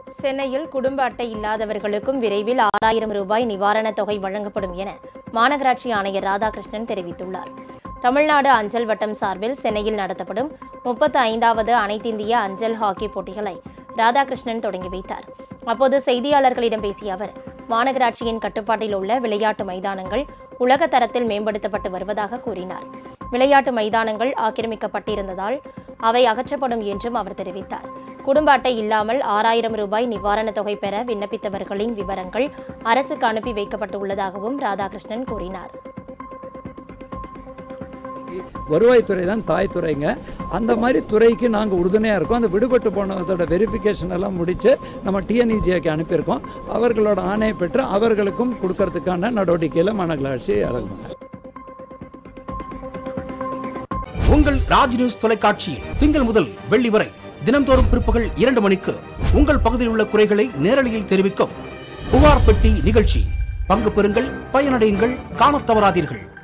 சென்னையில் குடும்ப அட்டை இல்லாதவர்களுக்கும் விரைவில் ஆறாயிரம் ரூபாய் நிவாரணத் தொகை வழங்கப்படும் என மாநகராட்சி ஆணையர் ராதாகிருஷ்ணன் தெரிவித்துள்ளார் தமிழ்நாடு அஞ்சல் வட்டம் சார்பில் சென்னையில் நடத்தப்படும் முப்பத்து ஐந்தாவது அனைத்திந்திய அஞ்சல் ஹாக்கி போட்டிகளை ராதாகிருஷ்ணன் தொடங்கி வைத்தார் அப்போது செய்தியாளர்களிடம் பேசிய அவர் மாநகராட்சியின் கட்டுப்பாட்டில் உள்ள விளையாட்டு மைதானங்கள் உலக தரத்தில் மேம்படுத்தப்பட்டு வருவதாக கூறினார் விளையாட்டு மைதானங்கள் ஆக்கிரமிக்கப்பட்டிருந்ததால் அவை அகற்றப்படும் என்றும் அவர் தெரிவித்தார் குடும்ப அட்டை இல்லாமல் ஆறாயிரம் ரூபாய் நிவாரணத் தொகை பெற விண்ணப்பித்தவர்களின் விவரங்கள் அரசுக்கு அனுப்பி வைக்கப்பட்டுள்ளதாகவும் ராதாகிருஷ்ணன் கூறினார் வருவாய்த்துறை தான் தாய் துறைங்க அந்த மாதிரி துறைக்கு நாங்கள் உறுதுணையாக இருக்கோம் அந்த விடுபட்டு போனதோட வெரிஃபிகேஷன் எல்லாம் முடித்து நம்ம டிஎன்இஜிஏக்கு அனுப்பியிருக்கோம் அவர்களோட ஆணையை பெற்று அவர்களுக்கும் கொடுக்கறதுக்கான நடவடிக்கையில் மாநகராட்சி அடங்குங்க உங்கள் ராஜ் நியூஸ் தொலைக்காட்சியில் திங்கள் முதல் வெள்ளி வரை தினம்தோறும் பிற்பகல் இரண்டு மணிக்கு உங்கள் பகுதியில் உள்ள குறைகளை நேரலையில் தெரிவிக்கும் புகார் பெட்டி நிகழ்ச்சி பங்கு பெறுங்கள் பயனடையுங்கள் காணத் தவறாதீர்கள்